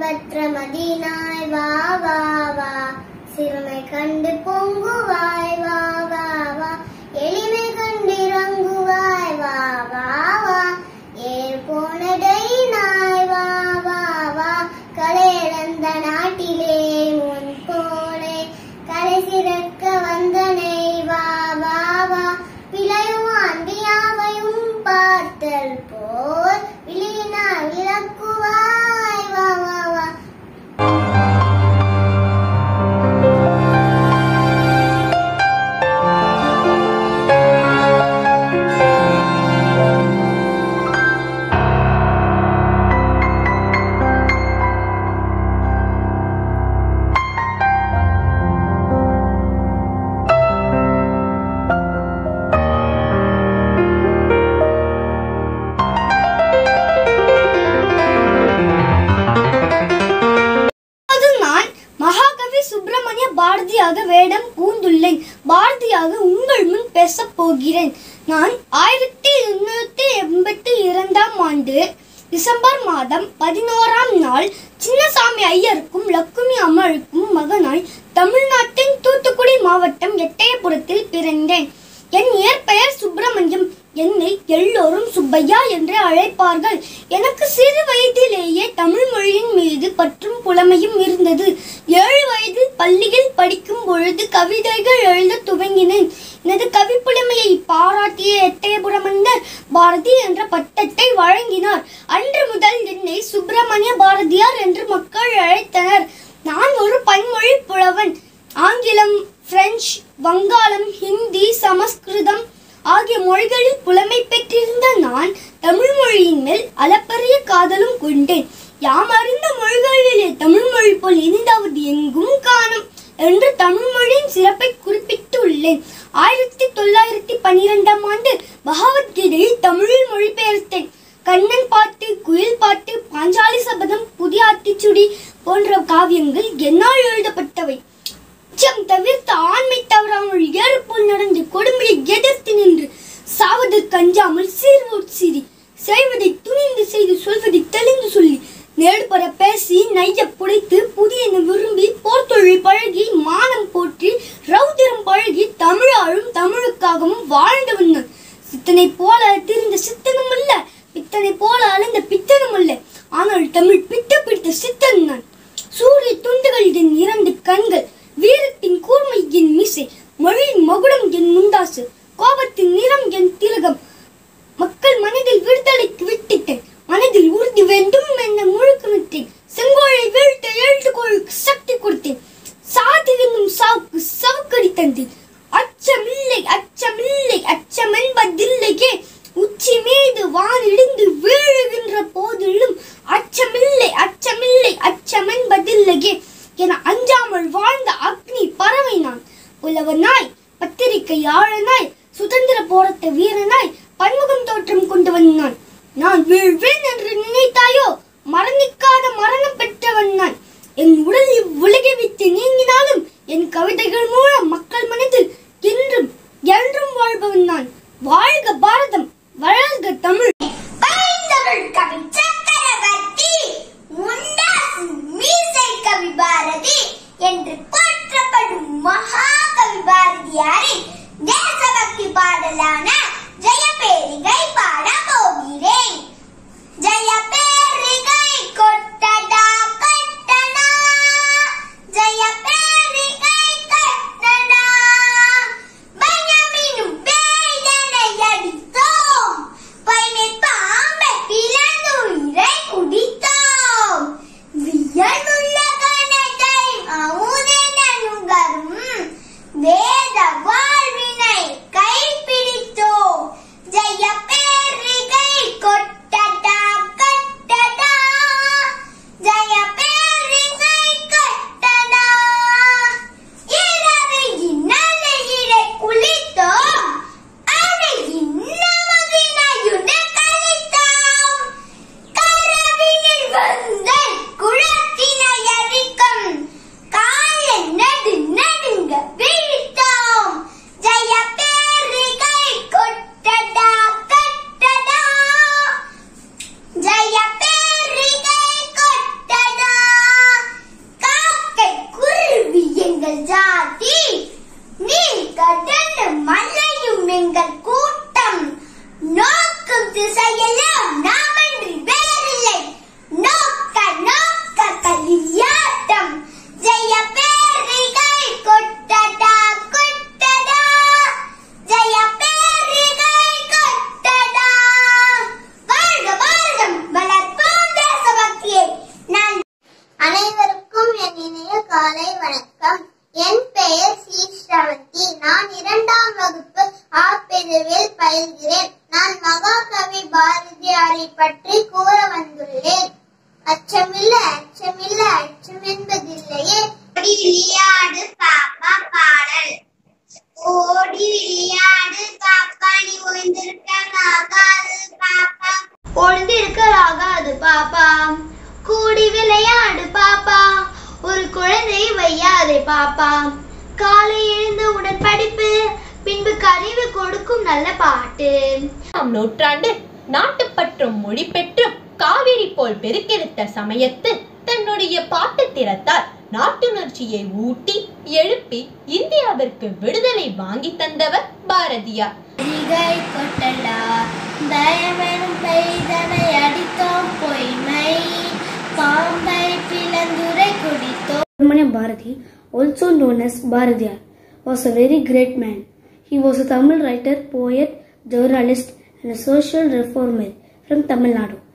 பெற்ற மதீனாய் வா வா வா சிறுமை கண்டு பொங்குவாய் வா வா வா எளிமை கண்டு இறங்குவாய் வா வா வா ஏர் போனடை நாய் வா வா வா கலையிழந்த நாட்டிலே உன் போலே கலை சிறக்க வந்தனை வா வா வா விளையும் அந்தியாவையும் பார்த்தல் போல் விழியினால் விளக்குவாய் வா வா வா இப்போது நான் மகாகவி சுப்பிரமணிய பாரதியாக வேடம் பூந்துள்ளேன் பாரதியாக உங்கள் முன் பேசப் போகிறேன் நான் ஆயிரத்தி எண்ணூத்தி எண்பத்தி இரண்டாம் ஆண்டு டிசம்பர் மாதம் பதினோராம் நாள் சின்னசாமி ஐயருக்கும் லக்குமி அம்மாளுக்கும் மகனாய் தமிழ்நாட்டின் தூத்துக்குடி மாவட்டம் எட்டயபுரத்தில் பிறந்தேன் என் இயற்பெயர் சுப்பிரமணியம் என்னை எல்லோரும் சுப்பையா என்று அழைப்பார்கள் எனக்கு சிறு வயதிலேயே தமிழ் மொழியின் மீது பற்றும் புலமையும் இருந்தது ஏழு வயதில் பள்ளியில் படிக்கும் பொழுது கவிதைகள் எழுத துவங்கினேன் எனது கவி புலமையை பாராட்டிய எட்டயபுரம் மன்னர் பாரதி என்ற பட்டத்தை வழங்கினார் அன்று முதல் என்னை சுப்பிரமணிய பாரதியார் என்று மக்கள் அழைத்தனர் நான் ஒரு பன்மொழி புலவன் ஆங்கிலம் பிரெஞ்சு வங்காளம் ஹிந்தி சமஸ்கிருதம் ஆகிய மொழிகளில் புலமை பெற்றிருந்த நான் தமிழ் மொழியின் மேல் அளப்பரிய காதலும் கொண்டேன் யாம் அறிந்த மொழிகளிலே தமிழ் மொழி போல் இனிதாவது எங்கும் காணும் என்று தமிழ் மொழியின் சிறப்பை குறிப்பிட்டு உள்ளேன் ஆயிரத்தி தொள்ளாயிரத்தி பன்னிரெண்டாம் ஆண்டு பகவத்கீதையை தமிழில் மொழிபெயர்த்தேன் கண்ணன் பாட்டு குயில் பாட்டு பாஞ்சாலி சபதம் புதிய ஆத்திச்சுடி போன்ற காவியங்கள் என்னால் எழுதப்பட்டவை அச்சம் தவிர்த்து ஆண்மை தவறாமல் ஏறுபோல் நடந்து கொடுமையை எதிர்த்து நின்று சாவதற்கு அஞ்சாமல் சீர்வோட் சீறி செய்வதை துணிந்து செய்து சொல்வதை தெளிந்து சொல்லி நேடுபட பேசி நைய புடைத்து புதியன விரும்பி போர் தொழில் பழகி மானம் போற்றி ரௌதிரம் பழகி தமிழாலும் தமிழுக்காகவும் வாழ்ந்தவன் நான் சித்தனை போல திரிந்த சித்தனும் அல்ல பித்தனை போல அலைந்த பித்தனும் அல்ல ஆனால் தமிழ் பித்த பிடித்த சித்தன் நான் சூரிய துண்டுகள் என் இரண்டு கண்கள் வீரத்தின் கூர்மை என் மீசை மொழியின் மகுடம் என் முண்டாசு கோபத்தின் நிறம் என் திலகம் மக்கள் மனதில் விடுதலைக்கு விட்டிட்டேன் மனதில் உறுதி வேண்டும் என முழுக்க விட்டேன் செங்கோலை வீழ்த்த எழுதுகோளுக்கு சக்தி கொடுத்தேன் சாதி என்னும் சாவுக்கு சவுக்கடி தந்தேன் அச்சமில்லை அச்சமில்லை அச்சம் என்பதில்லையே உச்சி மீது வானிடிந்து வீழுகின்ற போதிலும் அச்சமில்லை அச்சமில்லை அச்சம் என்பதில்லையே என அஞ்சாமல் வாழ்ந்த அக்னி பறவை நான் புலவனாய் பத்திரிகையாளனாய் சுதந்திர போராட்ட வீரனாய் பன்முகம் தோற்றம் கொண்டவன் நான் நான் வீழ்வேன் என்று நினைத்தாயோ மரணிக்காத மரணம் பெற்றவன் நான் என் உடல் இவ்வுலகை விட்டு நீங்கினாலும் என் கவிதைகள் மூலம் மக்கள் மனதில் என்றும் என்றும் வாழ்பவன் நான் வாழ்க பாரதம் வளர்க தமிழ் பைந்தமிழ் கவி சக்கரவர்த்தி உண்டாசு மீசை கவி பாரதி என்று போற்றப்படும் மகாகவி பாரதியாரின் தேசபக்தி பாடலான ஜெயபேரிகை பாட போகிறேன் ஜெயபேரிகை கொட்டடா கட்டடா ஜெயபேரிகை கட்டடா பயமினும் பேய்தனை அடித்தோம் பைமை பாம்பை பிளந்துயிரை குடித்தோம் வியனுள்ள கணத்தை அமுதென நுகரும் வேத வாழ்வினை கைப்பிடித்தோம் ஜெயப்பே பாப்பா கூடி விளையாடு பாப்பா ஒரு குழந்தை வையாதே பாப்பா காலை எழுந்தவுடன் படிப்பு பின்பு கறிவு கொடுக்கும் நல்ல பாட்டு ஆம் நூற்றாண்டு நாட்டுப்பற்றும் மொழி பெற்றும் காவிரி போல் பெருக்கெடுத்த சமயத்து தன்னுடைய பாட்டு திறத்தால் நாட்டுணர்ச்சியை ஊட்டி எழுப்பி இந்தியாவிற்கு விடுதலை வாங்கி தந்தவர் பாரதியார் சிகை கொட்டடா தயவெனும் பெய்தனை அடித்தோம் பொய்மை பாம்பை பிளந்துரை குடித்தோம் Subramania Bharati, also known as Bharadiyar, was a very great man. He was a Tamil writer, poet, journalist, and a social reformer from Tamil Nadu.